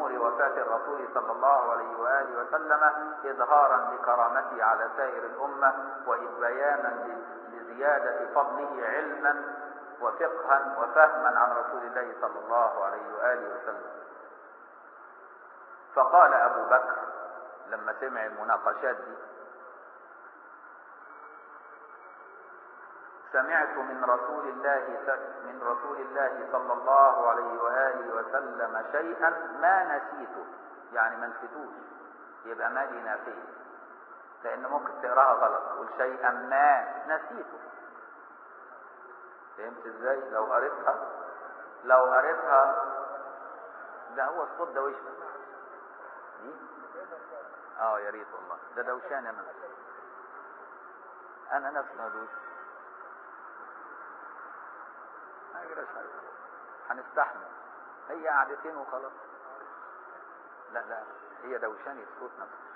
أمور وفاة الرسول صلى الله عليه وآله وسلم إظهارا لكرامته على سائر الأمة وبيانا لزيادة فضله علما وفقها وفهما عن رسول الله صلى الله عليه وآله وسلم فقال أبو بكر لما سمع المناقشات دي سمعت من رسول الله من رسول الله صلى الله عليه واله وسلم شيئا ما نسيته يعني ما نسيتوش يبقى ما دي نافيه لان ممكن تقراها غلط تقول شيئا ما نسيته فهمت ازاي لو قريتها لو قريتها ده هو الصوت ده وش دي اه يا ريت والله ده دوشان انا انا نفسي مدوش ما يجراش حاجه هنستحمل هي قعدتين وخلاص لا لا هي دوشاني الصوت نفسه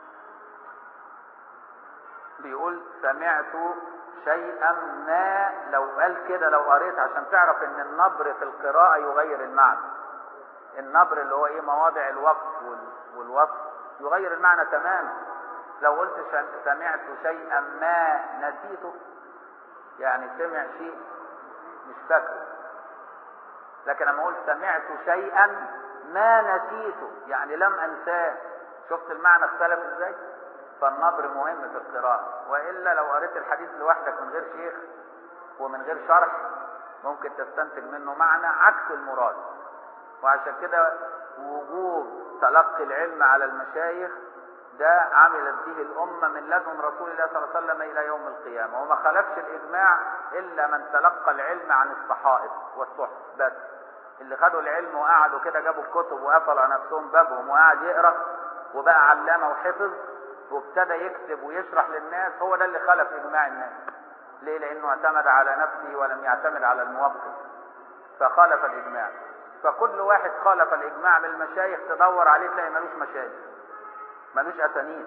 بيقول سمعت شيئا ما لو قال كده لو قريت عشان تعرف ان النبر في القراءة يغير المعنى النبر اللي هو ايه مواضع الوقف والوقف يغير المعنى تماما لو قلت سمعت شيئا ما نسيته يعني سمع شيء مش فاكره لكن لما اقول سمعت شيئا ما نسيته يعني لم انساه شفت المعنى اختلف ازاي فالنبر مهم في القراءة وإلا لو قريت الحديث لوحدك من غير شيخ ومن غير شرح ممكن تستنتج منه معنى عكس المراد وعشان كده وجوب تلقي العلم على المشايخ ده عملت به الأمة من لدن رسول الله صلى الله عليه وسلم إلى يوم القيامة وما خالفش الإجماع إلا من تلقى العلم عن الصحائف والصحف بس اللي خدوا العلم وقعدوا كده جابوا الكتب وقفلوا على نفسهم بابهم وقعد يقرأ وبقى علامة وحفظ وابتدى يكتب ويشرح للناس هو ده اللي خالف إجماع الناس ليه؟ لأنه اعتمد على نفسه ولم يعتمد على الموقف فخالف الإجماع فكل واحد خالف الإجماع من المشايخ تدور عليه تلاقي ملوش مشايخ ملوش أسانيد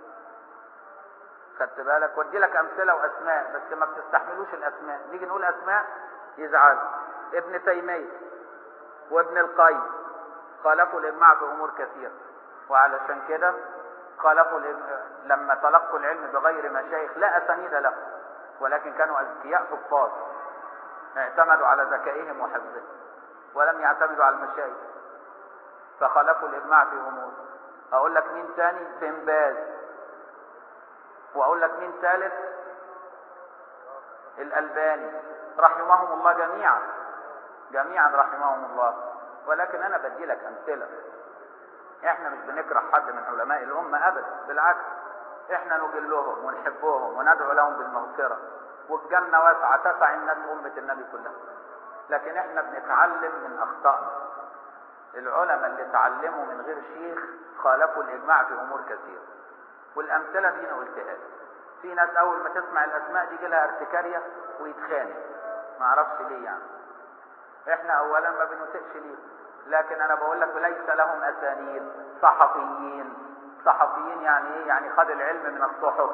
خدت بالك ودي لك أمثلة وأسماء بس ما بتستحملوش الأسماء نيجي نقول أسماء يزعل ابن تيمية وابن القيم خالفوا الإجماع في أمور كثيرة وعلشان كده خالفوا لما تلقوا العلم بغير مشايخ لا أسانيد له ولكن كانوا أذكياء حفاظ اعتمدوا على ذكائهم وحفظهم ولم يعتمدوا على المشايخ فخالفوا الإجماع في أمور أقول لك مين تاني بن باز وأقول لك مين ثالث الألباني رحمهم الله جميعا جميعا رحمهم الله ولكن أنا بدي لك أمثلة احنا مش بنكره حد من علماء الأمة أبدا بالعكس احنا نجلهم ونحبهم وندعو لهم بالمغفرة والجنة واسعة تسع الناس أمة النبي كلها لكن احنا بنتعلم من أخطائنا العلماء اللي تعلموا من غير شيخ خالفوا الإجماع في أمور كثيرة والأمثلة دي أنا قلتها لك في ناس أول ما تسمع الأسماء دي يجي لها ارتكارية ويتخانق ما اعرفش ليه يعني احنا أولا ما بنسئش ليه لكن أنا بقول لك ليس لهم أسانيد صحفيين صحفيين يعني إيه؟ يعني خد العلم من الصحف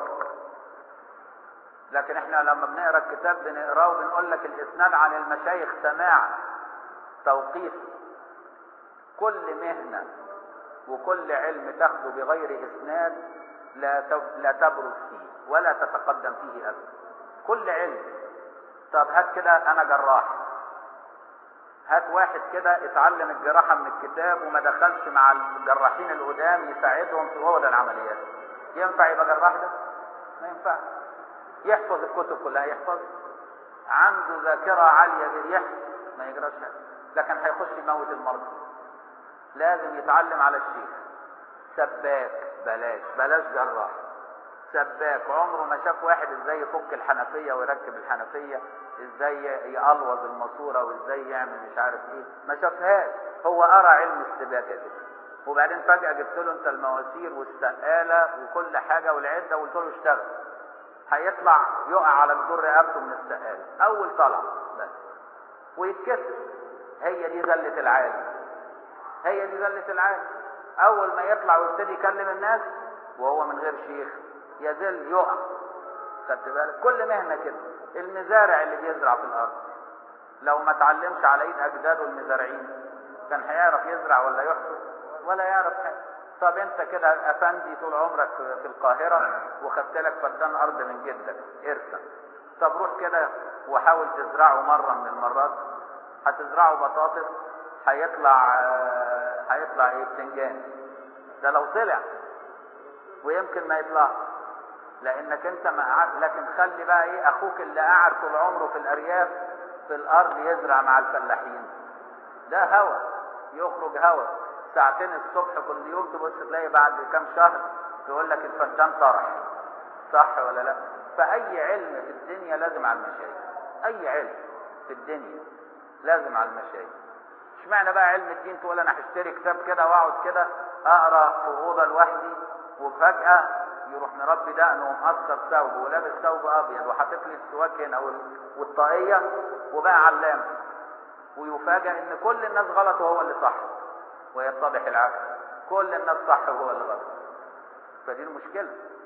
لكن احنا لما بنقرا الكتاب بنقراه وبنقول لك الاسناد عن المشايخ سماع توقيف كل مهنه وكل علم تاخده بغير اسناد لا لا تبرز فيه ولا تتقدم فيه ابدا كل علم طب هات كده انا جراح هات واحد كده اتعلم الجراحه من الكتاب وما دخلش مع الجراحين القدام يساعدهم في وضع العمليات ينفع يبقى جراح ده ما ينفعش يحفظ الكتب كلها يحفظ عنده ذاكرة عالية يحفظ ما يجراش حاجة لكن هيخش يموت المرضى لازم يتعلم على الشيخ سباك بلاش بلاش جراح سباك عمره ما شاف واحد ازاي يفك الحنفية ويركب الحنفية ازاي يقلوظ الماسورة وازاي يعمل مش عارف ايه ما شافهاش هو قرا علم السباكة كده وبعدين فجأة جبت له انت المواسير والسقالة وكل حاجة والعدة وقلت له اشتغل هيطلع يقع على جدور رقبته من السقالة أول طلع بس ويتكسر هي دي ذلة العالم هي دي ذلة العالم أول ما يطلع ويبتدي يكلم الناس وهو من غير شيخ يزل يقع خدت بالك كل مهنة كده المزارع اللي بيزرع في الأرض لو ما تعلمش على إيد أجداده المزارعين كان هيعرف يزرع ولا يحصد ولا يعرف حاجه طب انت كده افندي طول عمرك في القاهره وخدت لك فدان ارض من جدك ارثا طب روح كده وحاول تزرعه مره من المرات هتزرعه بطاطس هيطلع هيطلع ايه بتنجان ده لو طلع ويمكن ما يطلعش لانك انت ما قعدت لكن خلي بقى ايه اخوك اللي قاعد طول عمره في الارياف في الارض يزرع مع الفلاحين ده هوا يخرج هوا ساعتين الصبح كل يوم تبص تلاقي بعد كام شهر يقول لك الفدان طرح صح ولا لا فاي علم في الدنيا لازم على المشايخ اي علم في الدنيا لازم على المشايخ اشمعنى بقى علم الدين تقول انا هشتري كتاب كده واقعد كده اقرا في اوضه لوحدي وفجاه يروح مربي دقنه ومقصر ثوبه ولابس ثوب ابيض وحاطط لي السواك هنا والطاقيه وبقى علام ويفاجأ ان كل الناس غلط وهو اللي صح ويتضح العكس كل الناس صح وهو اللي غلط فدي المشكله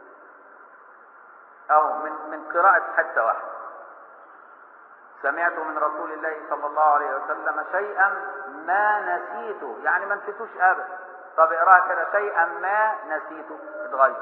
او من من قراءه حته واحده سمعت من رسول الله صلى الله عليه وسلم شيئا ما نسيته يعني ما نسيتوش ابدا طب اقراها كده شيئا ما نسيته اتغير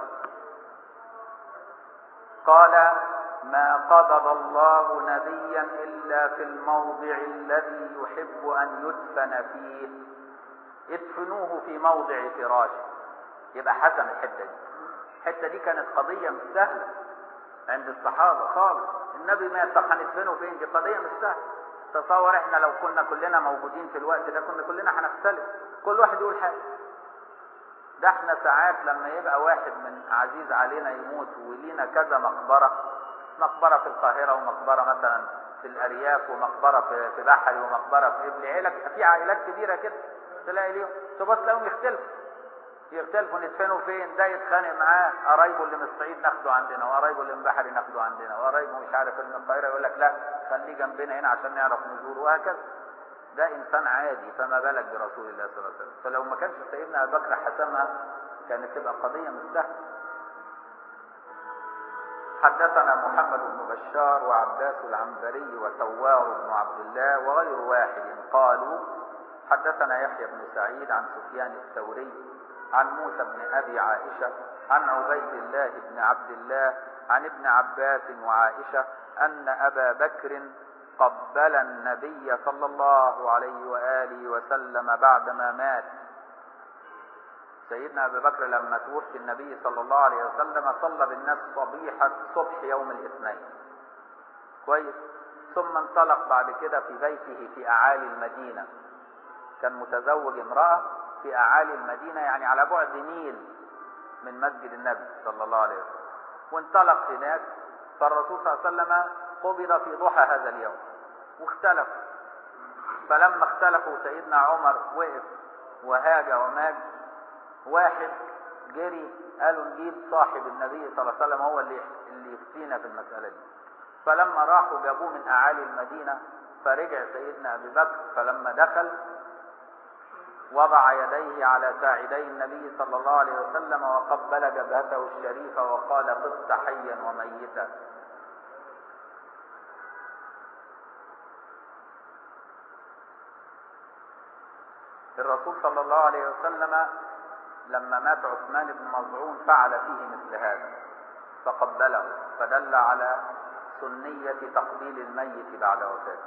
قال ما قبض الله نبيا الا في الموضع الذي يحب ان يدفن فيه ادفنوه في موضع فراشه يبقى حسن الحته دي الحته دي كانت قضيه مش سهله عند الصحابه خالص النبي ما طب هندفنه فين دي قضيه مش سهله تصور احنا لو كنا كلنا موجودين في الوقت ده كنا كلنا هنختلف كل واحد يقول حاجه ده احنا ساعات لما يبقى واحد من عزيز علينا يموت ولينا كذا مقبره مقبره في القاهره ومقبره مثلا في الارياف ومقبره في في بحري ومقبره في ابن عيلة في عائلات كبيره كده تلاقي ليهم تبص تلاقيهم يختلفوا يختلفوا ندفنوا فين ده يتخانق معاه قرايبه اللي من الصعيد ناخده عندنا وقرايبه اللي من بحري ناخده عندنا وقرايبه مش عارف اللي من القاهره يقول لك لا خليه جنبنا هنا عشان نعرف نزوره وهكذا ده انسان عادي فما بالك برسول الله صلى الله عليه وسلم فلو ما كانش سيدنا ابو بكر حسمها كانت تبقى قضيه مش سهله حدثنا محمد بن بشار وعباس العنبري وتوار بن عبد الله وغير واحد قالوا حدثنا يحيى بن سعيد عن سفيان الثوري عن موسى بن ابي عائشه عن عبيد الله بن عبد الله عن ابن عباس وعائشه ان ابا بكر قبل النبي صلى الله عليه واله وسلم بعدما مات سيدنا ابي بكر لما توفي النبي صلى الله عليه وسلم صلى بالناس صبيحه صبح يوم الاثنين كويس ثم انطلق بعد كده في بيته في اعالي المدينه كان متزوج امراه في اعالي المدينه يعني على بعد ميل من مسجد النبي صلى الله عليه وسلم وانطلق هناك فالرسول صلى الله عليه وسلم قبض في ضحى هذا اليوم واختلف فلما اختلفوا سيدنا عمر وقف وهاج وماج واحد جري قالوا نجيب صاحب النبي صلى الله عليه وسلم هو اللي اللي يفتينا في المسألة دي فلما راحوا جابوه من أعالي المدينة فرجع سيدنا أبي بكر فلما دخل وضع يديه على ساعدي النبي صلى الله عليه وسلم وقبل جبهته الشريفة وقال طبت حيا وميتا الرسول صلى الله عليه وسلم لما مات عثمان بن مظعون فعل فيه مثل هذا فقبله فدل على سنية تقبيل الميت بعد وفاته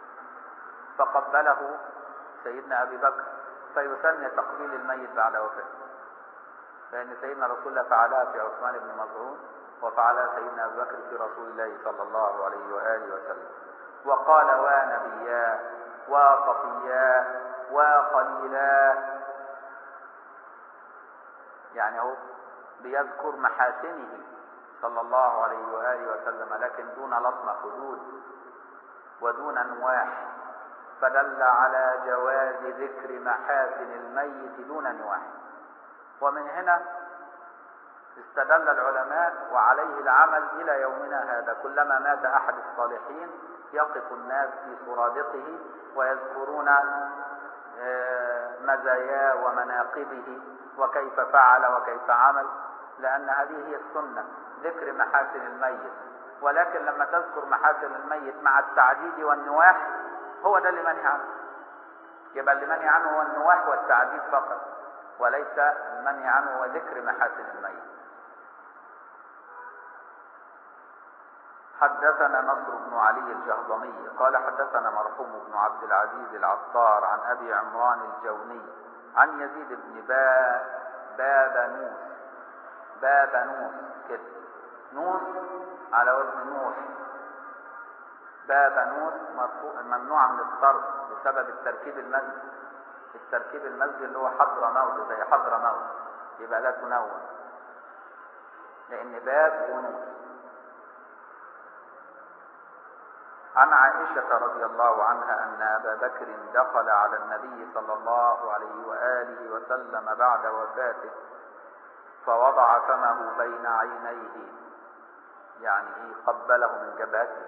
فقبله سيدنا أبي بكر فيسن تقبيل الميت بعد وفاته لأن سيدنا رسول الله فعلها في عثمان بن مظعون وفعلها سيدنا أبي بكر في رسول الله صلى الله عليه وآله وسلم وقال ونبياه وصفياه وخليلاه يعني هو بيذكر محاسنه صلى الله عليه وآله وسلم لكن دون لطم حدود ودون نواح فدل على جواز ذكر محاسن الميت دون نواح ومن هنا استدل العلماء وعليه العمل إلى يومنا هذا كلما مات أحد الصالحين يقف الناس في سرادقه ويذكرون مزاياه ومناقبه وكيف فعل وكيف عمل لأن هذه هي السنة ذكر محاسن الميت ولكن لما تذكر محاسن الميت مع التعديد والنواح هو ده اللي منهي عنه يبقى اللي منهي عنه هو النواح والتعديد فقط وليس المنهي عنه هو ذكر محاسن الميت حدثنا نصر بن علي الجهضمي قال حدثنا مرحوم بن عبد العزيز العطار عن ابي عمران الجوني عن يزيد بن با بابنوس بابنوس كده نوس على وزن نوح بابنوس مرفوع ممنوع من الصرف بسبب التركيب المزجي التركيب المزجي اللي هو حضر موت زي حضر موت يبقى لا تنون لان باب ونوس عن عائشة رضي الله عنها أن أبا بكر دخل على النبي صلى الله عليه وآله وسلم بعد وفاته فوضع فمه بين عينيه يعني إيه قبله من جبهته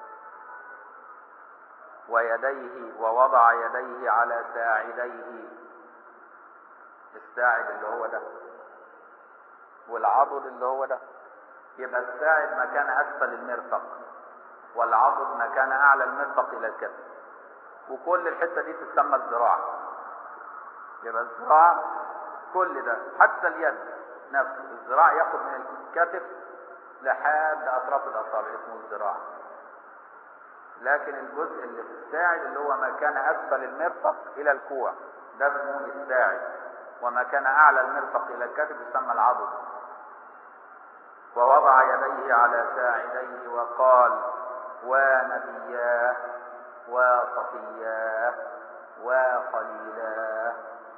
ويديه ووضع يديه على ساعديه الساعد اللي هو ده والعضد اللي هو ده يبقى الساعد مكان أسفل المرفق والعضد مكان اعلى المرفق الى الكتف وكل الحته دي تسمى الذراع يبقى الذراع كل ده حتى اليد نفسه الذراع ياخد من الكتف لحد اطراف الاصابع اسمه الذراع لكن الجزء اللي في الساعد اللي هو ما كان اسفل المرفق الى الكوع ده اسمه الساعد وما كان اعلى المرفق الى الكتف يسمى العضد ووضع يديه على ساعديه وقال ونبياه وصفياه وخليلاه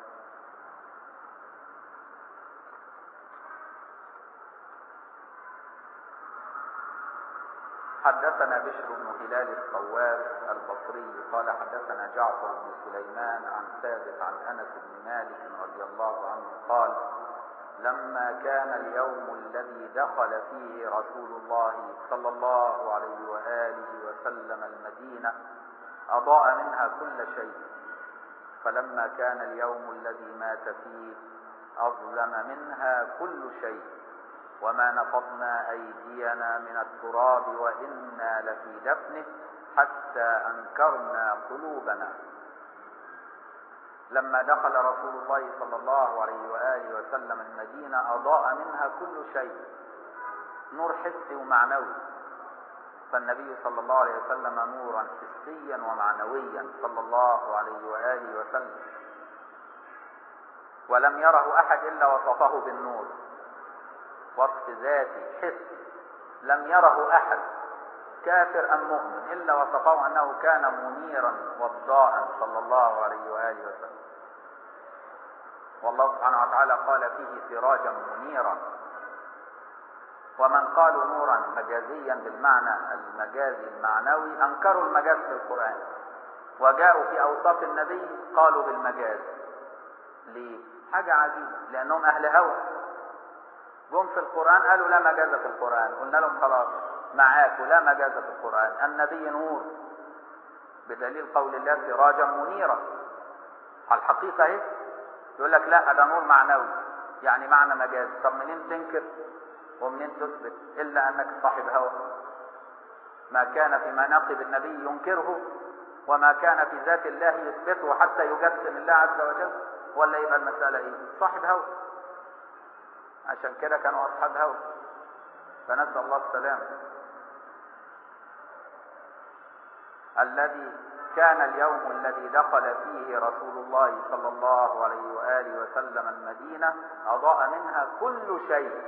حدثنا بشر بن هلال الصواف البصري قال حدثنا جعفر بن سليمان عن ثابت عن انس بن مالك رضي الله عنه قال لما كان اليوم الذي دخل فيه رسول الله صلى الله عليه واله وسلم المدينه اضاء منها كل شيء فلما كان اليوم الذي مات فيه اظلم منها كل شيء وما نفضنا ايدينا من التراب وانا لفي دفنه حتى انكرنا قلوبنا لما دخل رسول الله صلى الله عليه واله وسلم المدينه اضاء منها كل شيء نور حسي ومعنوي فالنبي صلى الله عليه وسلم نورا حسيا ومعنويا صلى الله عليه واله وسلم ولم يره احد الا وصفه بالنور وصف ذاتي حسي لم يره احد كافر ام مؤمن الا وصفه انه كان منيرا وضاء صلى الله عليه واله وسلم والله سبحانه وتعالى قال فيه سراجا منيرا ومن قالوا نورا مجازيا بالمعنى المجازي المعنوي انكروا المجاز في القران وجاءوا في اوصاف النبي قالوا بالمجاز ليه حاجه عجيبه لانهم اهل هوى جم في القران قالوا لا مجاز في القران قلنا لهم خلاص معاك لا مجاز في القران النبي نور بدليل قول الله سراجا منيرا على الحقيقه اهي يقول لك لا ده نور معنوي يعني معنى مجاز طب منين تنكر ومنين تثبت الا انك صاحب هوى ما كان في مناقب النبي ينكره وما كان في ذات الله يثبته حتى يجسم الله عز وجل ولا يبقى المساله ايه صاحب هوى عشان كده كانوا اصحاب هوى فنسال الله السلامه الذي كان اليوم الذي دخل فيه رسول الله صلى الله عليه واله وسلم المدينه اضاء منها كل شيء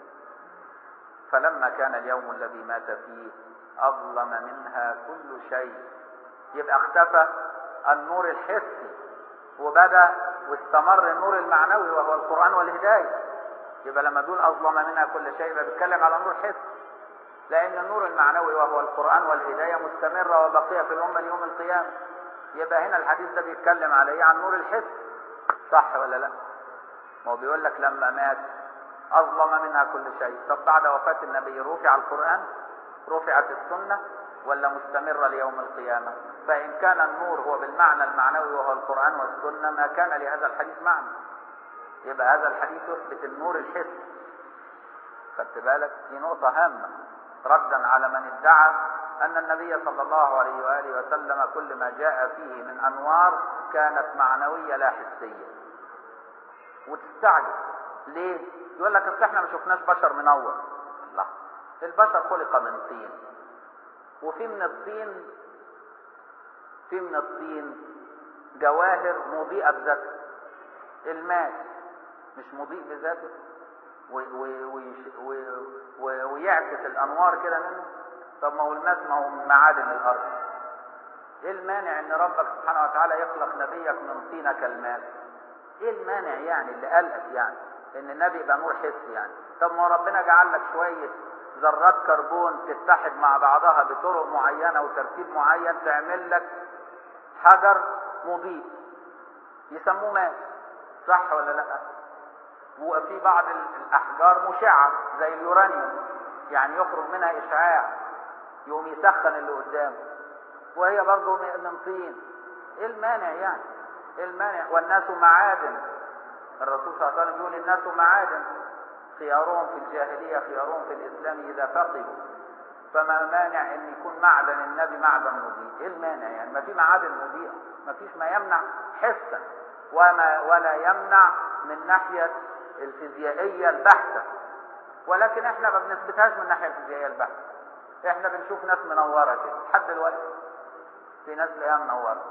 فلما كان اليوم الذي مات فيه اظلم منها كل شيء يبقى اختفى النور الحسي وبدا واستمر النور المعنوي وهو القران والهدايه يبقى لما دول اظلم منها كل شيء يبقى بيتكلم على نور حسي لأن النور المعنوي وهو القرآن والهداية مستمرة وبقية في الأمة ليوم القيامة يبقى هنا الحديث ده بيتكلم على إيه؟ عن نور الحس صح ولا لا؟ ما هو بيقول لك لما مات أظلم منها كل شيء طب بعد وفاة النبي رفع القرآن رفعت السنة ولا مستمرة ليوم القيامة فإن كان النور هو بالمعنى المعنوي وهو القرآن والسنة ما كان لهذا الحديث معنى يبقى هذا الحديث يثبت النور الحسي خدت بالك دي نقطة هامة ردا على من ادعى أن النبي صلى الله عليه وآله وسلم كل ما جاء فيه من أنوار كانت معنوية لا حسية وتستعجب ليه؟ يقول لك اصل احنا ما شفناش بشر منور الله البشر خلق من طين وفي من الطين في من الطين جواهر مضيئة بذاتها الماس مش مضيء بذاته ويعكس الانوار كده منه طب ما هو الماس ما هو من معادن الارض ايه المانع ان ربك سبحانه وتعالى يخلق نبيك من طينة كالماس ايه المانع يعني اللي قلقك يعني ان النبي يبقى نور حسي يعني طب ما ربنا جعل لك شويه ذرات كربون تتحد مع بعضها بطرق معينه وترتيب معين تعمل لك حجر مضيء يسموه ماس صح ولا لا وفي بعض الاحجار مشعه زي اليورانيوم يعني يخرج منها اشعاع يقوم يسخن اللي قدامه وهي برضه من طين ايه المانع يعني ايه المانع والناس معادن الرسول صلى الله عليه وسلم يقول الناس معادن خيارهم في الجاهليه خيارهم في الاسلام اذا فقهوا فما مانع ان يكون معدن النبي معدن مضيء ايه المانع يعني ما في معادن مضيئه ما فيش ما يمنع حسا وما ولا يمنع من ناحيه الفيزيائيه البحته ولكن احنا ما بنثبتهاش من الناحيه الفيزيائيه البحته احنا بنشوف ناس منوره كده لحد دلوقتي في ناس تلاقيها منوره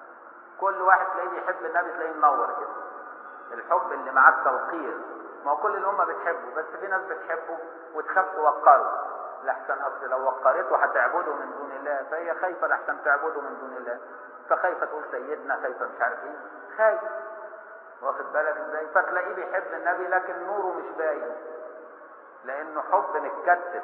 كل واحد تلاقيه بيحب النبي تلاقيه منور كده الحب اللي معاه التوقير ما هو كل الامه بتحبه بس في ناس بتحبه وتخاف توقره لحسن اصل لو وقرته هتعبده من دون الله فهي خايفه لحسن تعبده من دون الله فخايفه تقول سيدنا خايفه مش عارف ايه خايف واخد بالك ازاي فتلاقيه بيحب النبي لكن نوره مش باين لانه حب متكتف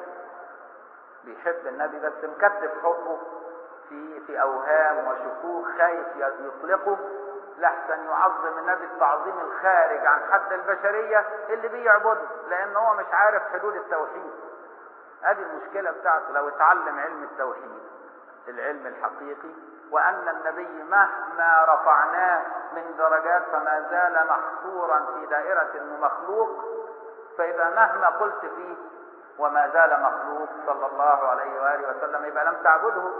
بيحب النبي بس مكتف حبه في في اوهام وشكوك خايف يطلقه لحسن يعظم النبي التعظيم الخارج عن حد البشريه اللي بيعبده لان هو مش عارف حدود التوحيد ادي المشكله بتاعته لو اتعلم علم التوحيد العلم الحقيقي وان النبي مهما رفعناه من درجات فما زال محصورا في دائره انه مخلوق فاذا مهما قلت فيه وما زال مخلوق صلى الله عليه واله وسلم يبقى لم تعبده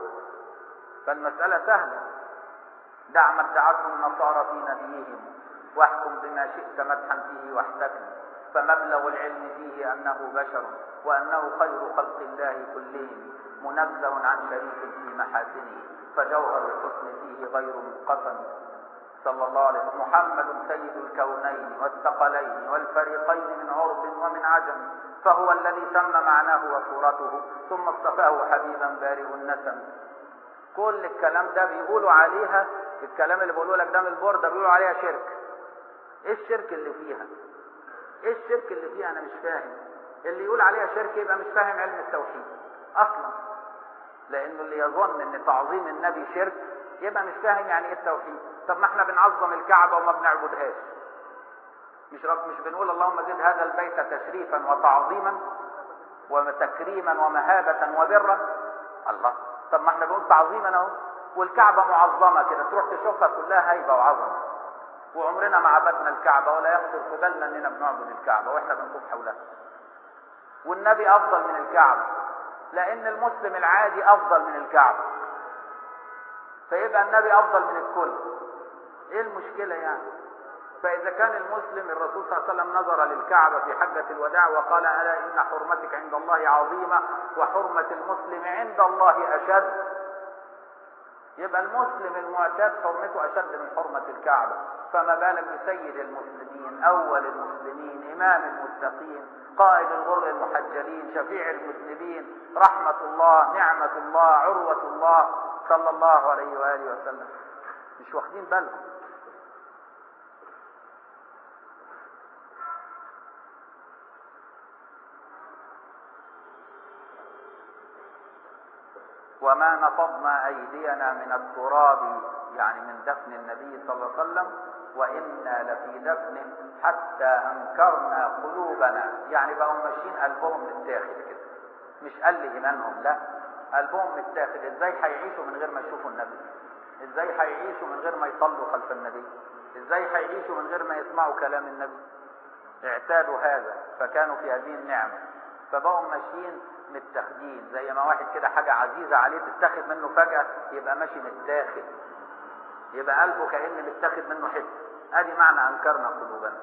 فالمساله سهله دع ما ادعته النصارى في نبيهم واحكم بما شئت مدحا فيه واحتكم فمبلغ العلم فيه انه بشر وانه خير خلق الله كلهم منزه عن شريك في محاسنه فجوهر الحسن فيه غير منقسم صلى الله عليه وسلم محمد سيد الكونين والثقلين والفريقين من عرب ومن عجم فهو الذي تم معناه وصورته ثم اصطفاه حبيبا بارئ النسم كل الكلام ده بيقولوا عليها الكلام اللي بيقولوا لك ده من البوردة بيقولوا عليها شرك ايه الشرك اللي فيها ايه الشرك اللي فيها انا مش فاهم اللي يقول عليها شرك يبقى مش فاهم علم التوحيد اصلا لانه اللي يظن ان تعظيم النبي شرك يبقى مش فاهم يعني ايه التوحيد طب ما احنا بنعظم الكعبه وما بنعبدهاش مش رب مش بنقول اللهم زد هذا البيت تشريفا وتعظيما وتكريما ومهابه وبرا الله طب ما احنا بنقول تعظيما اهو والكعبه معظمه كده تروح تشوفها كلها هيبه وعظمه وعمرنا ما عبدنا الكعبه ولا يخطر في بالنا اننا بنعبد الكعبه واحنا بنطوف حولها والنبي افضل من الكعبه لان المسلم العادي افضل من الكعبه فيبقى النبي افضل من الكل ايه المشكله يعني فاذا كان المسلم الرسول صلى الله عليه وسلم نظر للكعبه في حجه الوداع وقال الا ان حرمتك عند الله عظيمه وحرمه المسلم عند الله اشد يبقى المسلم المعتاد حرمته اشد من حرمه الكعبه فما بالك بسيد المسلمين اول المسلمين امام المتقين قائد الغر المحجلين شفيع المذنبين رحمه الله نعمه الله عروه الله صلى الله عليه واله وسلم مش واخدين بالهم وما نفضنا أيدينا من التراب يعني من دفن النبي صلى الله عليه وسلم وإنا لفي دفن حتى أنكرنا قلوبنا يعني بقوا ماشيين قلبهم متاخد كده مش قل إيمانهم لا قلبهم متاخد إزاي هيعيشوا من غير ما يشوفوا النبي إزاي هيعيشوا من غير ما يصلوا خلف النبي إزاي هيعيشوا من غير ما يسمعوا كلام النبي اعتادوا هذا فكانوا في هذه النعمة فبقوا ماشيين متاخدين زي ما واحد كده حاجة عزيزة عليه تتاخد منه فجأة يبقى ماشي متاخد يبقى قلبه كأن متاخد منه حتة ادي معنى انكرنا قلوبنا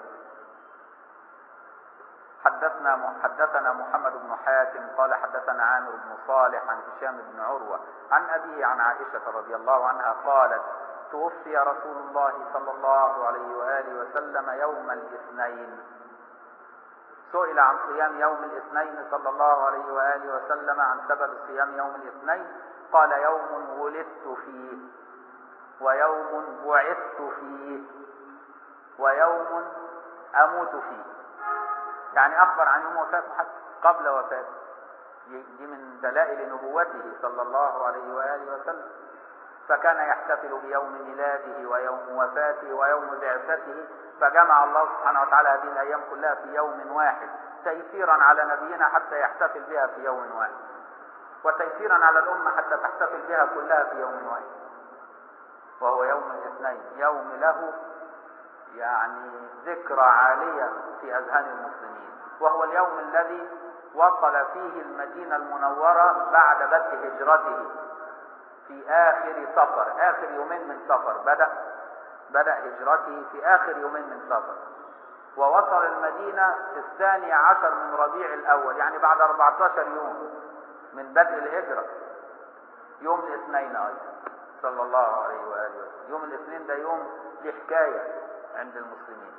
حدثنا حدثنا محمد بن حاتم قال حدثنا عامر بن صالح عن هشام بن عروة عن أبيه عن عائشة رضي الله عنها قالت توفي رسول الله صلى الله عليه وآله وسلم يوم الاثنين سئل عن صيام يوم الاثنين صلى الله عليه وآله وسلم عن سبب صيام يوم الاثنين قال يوم ولدت فيه ويوم بعثت فيه ويوم أموت فيه يعني أخبر عن يوم وفاته حتى قبل وفاته دي من دلائل نبوته صلى الله عليه وآله وسلم فكان يحتفل بيوم ميلاده ويوم وفاته ويوم بعثته فجمع الله سبحانه وتعالى هذه الأيام كلها في يوم واحد تيسيرا على نبينا حتى يحتفل بها في يوم واحد وتيسيرا على الأمة حتى تحتفل بها كلها في يوم واحد وهو يوم الاثنين يوم له يعني ذكرى عالية في أذهان المسلمين وهو اليوم الذي وصل فيه المدينة المنورة بعد بدء هجرته في آخر سفر آخر يومين من سفر بدأ بدأ هجرته في آخر يومين من سفر ووصل المدينة في الثاني عشر من ربيع الأول يعني بعد 14 يوم من بدء الهجرة يوم الاثنين أيضا صلى الله عليه وآله وسلم يوم الاثنين ده يوم دي حكاية عند المسلمين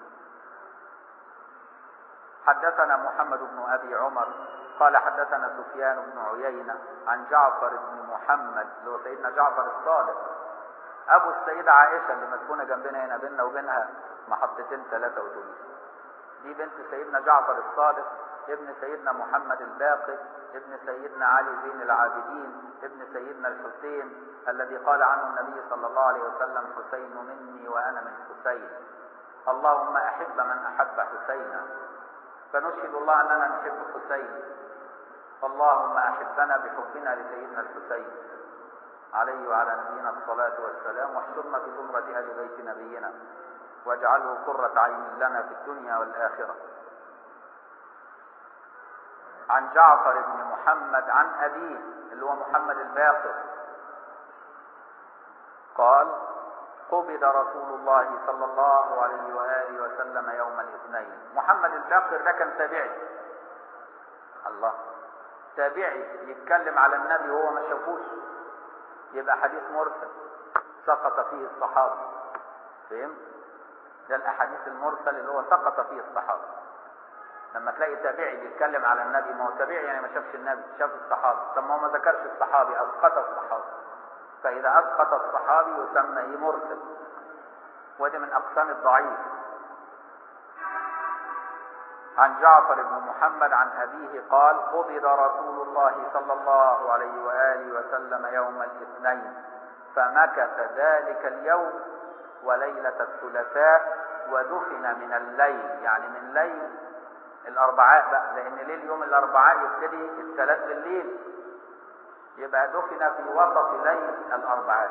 حدثنا محمد بن أبي عمر قال حدثنا سفيان بن عيينة عن جعفر بن محمد اللي هو سيدنا جعفر الصادق أبو السيدة عائشة اللي مسكونة جنبنا هنا بيننا وبينها محطتين ثلاثة أتوبيس دي بنت سيدنا جعفر الصادق ابن سيدنا محمد الباقر ابن سيدنا علي زين العابدين ابن سيدنا الحسين الذي قال عنه النبي صلى الله عليه وسلم حسين مني وأنا من حسين اللهم أحب من أحب حسينا فنشهد الله أننا نحب حسين اللهم أحبنا بحبنا لسيدنا الحسين عليه وعلى نبينا الصلاة والسلام واحشرنا في زمرة آل بيت نبينا واجعله قرة عين لنا في الدنيا والآخرة عن جعفر بن محمد عن أبيه اللي هو محمد الباقر قال قبض رسول الله صلى الله عليه وآله وسلم يوم الاثنين محمد الباقر ده كان تابعي الله تابعي يتكلم على النبي وهو ما شافوش يبقى حديث مرسل سقط فيه الصحابة فهمت ده الاحاديث المرسل اللي هو سقط فيه الصحابة لما تلاقي تابعي بيتكلم على النبي ما هو تابعي يعني ما شافش النبي شاف الصحابة طب ما هو ما ذكرش الصحابي اسقط الصحابة فاذا اسقط الصحابي يسمى ايه مرسل ودي من اقسام الضعيف عن جعفر بن محمد عن أبيه قال قبض رسول الله صلى الله عليه وآله وسلم يوم الاثنين فمكث ذلك اليوم وليلة الثلاثاء ودفن من الليل يعني من ليل الأربعاء بقى لأن ليل يوم الأربعاء يبتدي الثلاث بالليل يبقى دفن في وسط ليل الأربعاء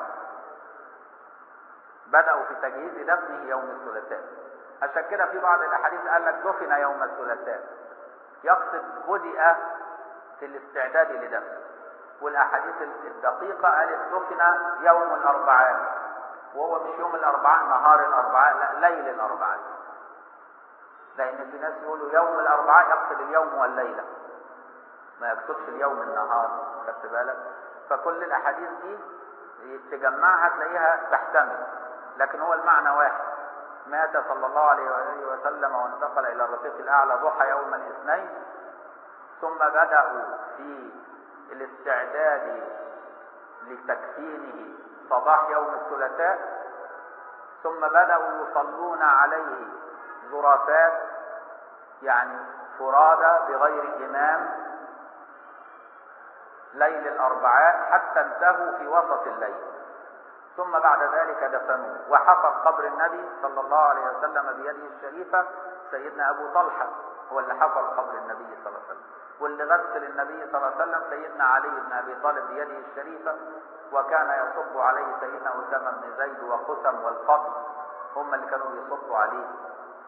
بدأوا في تجهيز دفنه يوم الثلاثاء عشان كده في بعض الاحاديث قال لك دفن يوم الثلاثاء يقصد بدأ في الاستعداد لدفنه والاحاديث الدقيقة قالت دفن يوم الاربعاء وهو مش يوم الاربعاء نهار الاربعاء لا ليل الاربعاء لان في ناس يقولوا يوم الاربعاء يقصد اليوم والليلة ما يقصدش اليوم النهار خدت بالك فكل الاحاديث دي تجمعها تلاقيها تحتمل لكن هو المعنى واحد مات صلى الله عليه وآله وسلم وانتقل إلى الرفيق الأعلى ضحى يوم الاثنين ثم بدأوا في الاستعداد لتكفينه صباح يوم الثلاثاء ثم بدأوا يصلون عليه زرافات يعني فرادى بغير إمام ليل الأربعاء حتى انتهوا في وسط الليل ثم بعد ذلك دفنوه وحفر قبر النبي صلى الله عليه وسلم بيده الشريفة سيدنا أبو طلحة هو اللي حفر قبر النبي صلى الله عليه وسلم واللي غسل النبي صلى الله عليه وسلم سيدنا علي بن أبي طالب بيده الشريفة وكان يصب عليه سيدنا أسامة بن زيد وقسم والفضل هم اللي كانوا يصبوا عليه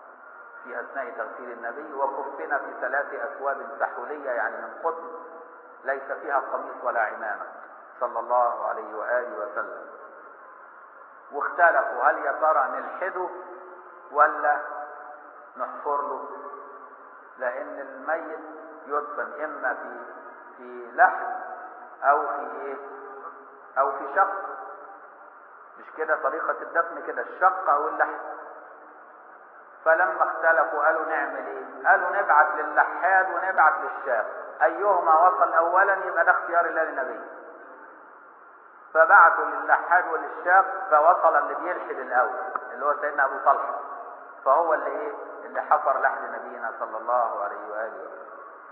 في أثناء تغسيل النبي وكفن في ثلاث أثواب سحولية يعني من قطن ليس فيها قميص ولا عمامة صلى الله عليه وآله وسلم واختلفوا هل يا ترى نلحده ولا نحفر له لأن الميت يدفن إما في في لحد أو في إيه؟ أو في شق مش كده طريقة الدفن كده الشق أو اللحد فلما اختلفوا قالوا نعمل ايه قالوا نبعت للحاد ونبعت للشاب ايهما وصل اولا يبقى ده اختيار الله للنبي فبعتوا للحاد وللشاب فوصل اللي بيلحد الاول اللي هو سيدنا ابو طلحه فهو اللي ايه اللي حفر لحد نبينا صلى الله عليه واله وسلم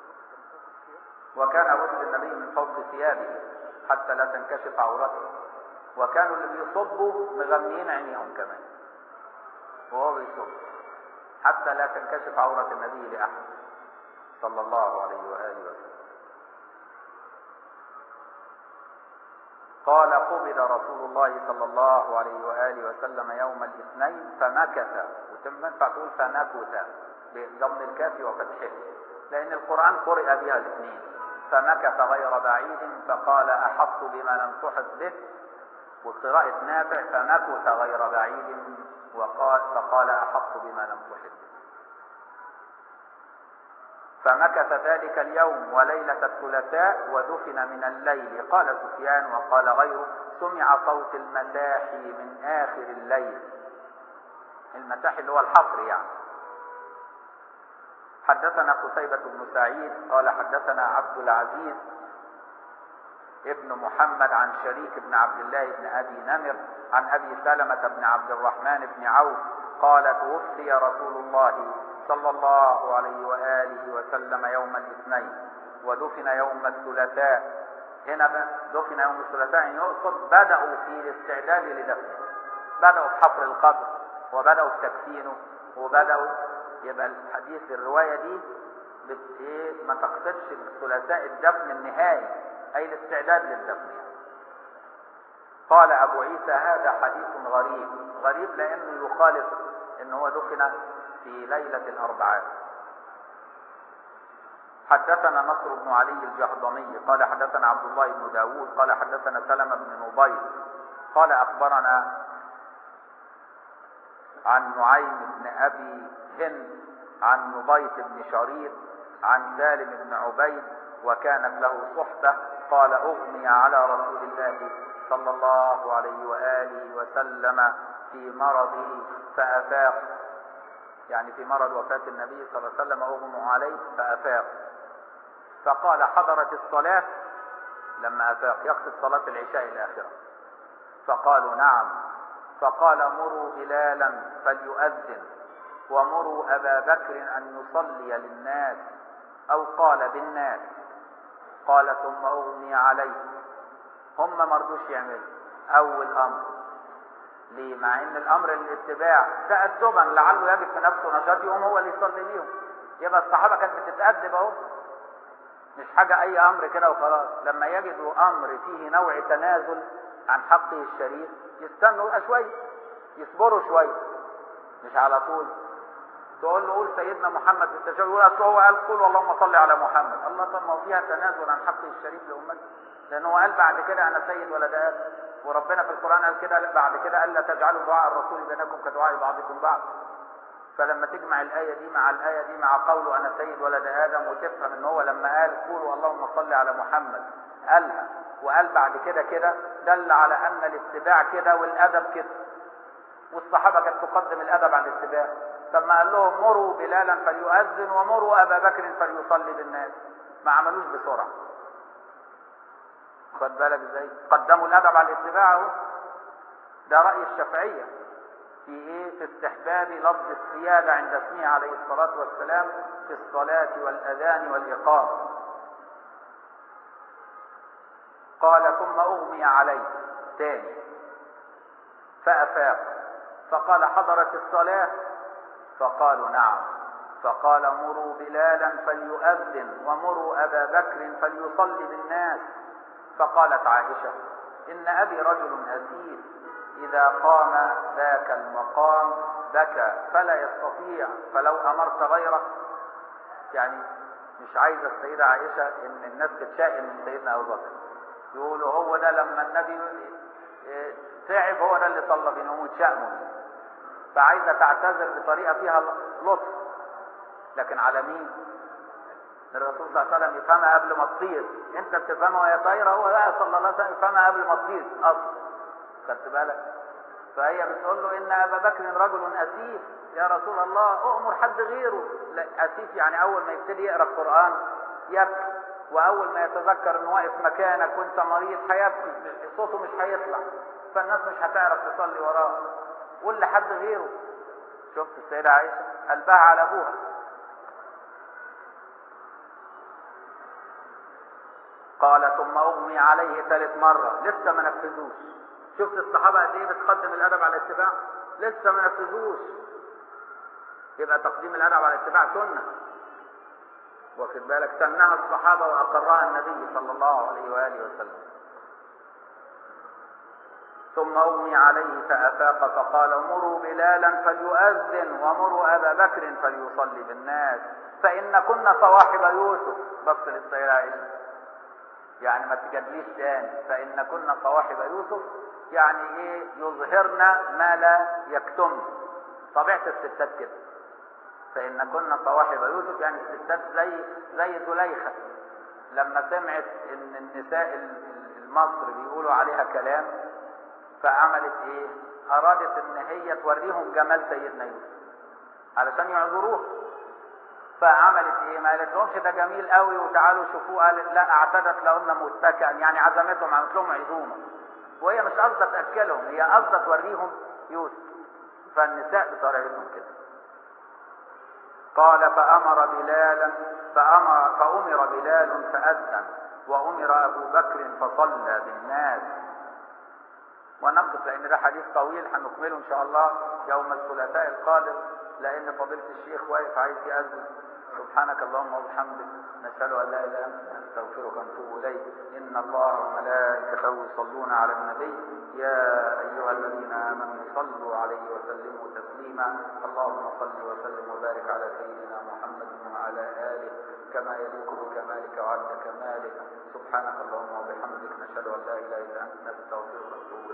وكان غسل النبي من فوق ثيابه حتى لا تنكشف عورته وكانوا اللي بيصبوا مغميين عينيهم كمان وهو بيصب حتى لا تنكشف عورة النبي لأحد صلى الله عليه وآله وسلم قال قبض رسول الله صلى الله عليه وآله وسلم يوم الاثنين فمكث وتم تقول فمكث بضم الكاف وفتحه لأن القرآن قرئ بها الاثنين فمكث غير بعيد فقال أحط بما لم تحط به وقراءة نافع فمكث غير بعيد وقال فقال أحط بما لم تحط به فمكث ذلك اليوم وليلة الثلاثاء ودفن من الليل قال سفيان وقال غيره سمع صوت المساحي من آخر الليل المساحي اللي هو الحفر يعني حدثنا قتيبة بن سعيد قال حدثنا عبد العزيز ابن محمد عن شريك بن عبد الله بن أبي نمر عن أبي سلمة بن عبد الرحمن بن عوف قال توفي رسول الله صلى الله عليه وآله وسلم يوم الاثنين ودفن يوم الثلاثاء هنا دفن يوم الثلاثاء يعني يقصد بدأوا في الاستعداد لدفنه بدأوا في حفر القبر وبدأوا في تكفينه وبدأوا يبقى الحديث الرواية دي بت ايه ما تقصدش الثلاثاء الدفن النهائي أي الاستعداد للدفن يعني. قال أبو عيسى هذا حديث غريب غريب لأنه يخالف أن هو دفن في ليلة الأربعاء حدثنا نصر بن علي الجهضمي قال حدثنا عبد الله بن داود قال حدثنا سلمة بن نبيل قال أخبرنا عن نعيم بن أبي هند عن نبيت بن شريط عن سالم بن عبيد وكانت له صحبة قال أغمي على رسول الله صلى الله عليه وآله وسلم في مرضه فأفاق يعني في مرض وفاة النبي صلى الله عليه وسلم أغمى عليه فأفاق فقال حضرت الصلاة لما أفاق يقصد صلاة العشاء الآخرة فقالوا نعم فقال مروا بلالا فليؤذن ومروا أبا بكر أن يصلي للناس أو قال بالناس قال ثم أغمي عليه هم مرضوش يعملوا أول أمر ليه؟ مع ان الامر للاتباع تأدبا لعله يجد في نفسه نشاط يقوم هو اللي يصلي بيهم يبقى الصحابه كانت بتتأدب اهو مش حاجه اي امر كده وخلاص لما يجدوا امر فيه نوع تنازل عن حقه الشريف يستنوا شويه يصبروا شويه مش على طول تقول له قول سيدنا محمد في التشهد يقول اصل هو قال قول اللهم صل على محمد الله طب ما هو فيها تنازل عن حقه الشريف لامته لانه قال بعد كده انا سيد ولد ادم وربنا في القرآن قال كده بعد كده قال لا تجعلوا دعاء الرسول بينكم كدعاء بعضكم بعض فلما تجمع الآية دي مع الآية دي مع قوله أنا سيد ولد آدم وتفهم إن هو لما قال قولوا اللهم صل على محمد قالها وقال بعد كده كده دل على أن الاتباع كده والأدب كده والصحابة كانت تقدم الأدب على الاتباع ثم قال لهم مروا بلالا فليؤذن ومروا أبا بكر فليصلي بالناس ما عملوش بسرعة خد بالك ازاي قدموا الادب على الاتباع اهو ده راي الشافعيه في ايه في استحباب لفظ السياده عند اسمه عليه الصلاه والسلام في الصلاه والاذان والاقامه قال ثم اغمي عليه تاني فافاق فقال حضرت الصلاه فقالوا نعم فقال مروا بلالا فليؤذن ومروا ابا بكر فليصلي بالناس فقالت عائشة إن أبي رجل أسير إذا قام ذاك المقام بكى فلا يستطيع فلو أمرت غيره يعني مش عايزة السيدة عائشة ان الناس تتشائم من سيدنا ابو بكر يقولوا هو ده لما النبي تعب هو ده اللي صلى بينهم وتشائموا فعايزة تعتذر بطريقة فيها لطف لكن على مين الرسول صلى الله عليه وسلم يفهمها قبل ما تطير انت بتفهمها وهي طايره هو لا صلى الله عليه وسلم يفهمها قبل ما تطير اصلا خدت بالك فهي بتقول له ان ابا بكر رجل اسيف يا رسول الله اؤمر حد غيره لا اسيف يعني اول ما يبتدي يقرا القران يبكي واول ما يتذكر انه واقف مكانك وانت مريض هيبكي صوته مش هيطلع فالناس مش هتعرف تصلي وراه قول لحد غيره شفت السيده عائشه قلبها على ابوها قال ثم اغمي عليه ثالث مره لسه ما نفذوش شفت الصحابه قد ايه بتقدم الادب على الاتباع لسه ما نفذوش يبقى تقديم الادب على الاتباع سنه واخد بالك سنها الصحابه واقرها النبي صلى الله عليه واله وسلم ثم اغمي عليه فافاق فقال مروا بلالا فليؤذن ومروا ابا بكر فليصلي بالناس فان كنا صواحب يوسف بص للسيدة عائشه يعني ما تجادليش تاني فإن كنا صواحب يوسف يعني ايه يظهرن ما لا يكتم طبيعة الستات كده فإن كنا صواحب يوسف يعني الستات زي زي زليخة لما سمعت ان النساء المصر بيقولوا عليها كلام فعملت ايه ارادت ان هي توريهم جمال سيدنا يوسف علشان يعذروها فعملت ايه ما قالت لهمش ده جميل قوي وتعالوا شوفوه قالت لا اعتدت لهن متكئا يعني عزمتهم عملت لهم عزومه وهي مش قصده تاكلهم هي قصده توريهم يوسف فالنساء بطريقتهم كده قال فامر بلالا فامر فامر بلال فاذن وامر ابو بكر فصلى بالناس ونقف لان ده حديث طويل هنكمله ان شاء الله يوم الثلاثاء القادم لان فضيله الشيخ واقف عايز يأذن سبحانك اللهم وبحمدك نشهد ان لا اله الا انت نستغفرك ونتوب اليك ان الله وملائكته يصلون على النبي يا ايها الذين امنوا صلوا عليه وسلموا تسليما اللهم صل وسلم وبارك على سيدنا محمد وعلى اله كما يليق بكمالك وعد كمالك سبحانك اللهم وبحمدك نشهد ان لا اله الا انت نستغفرك ونتوب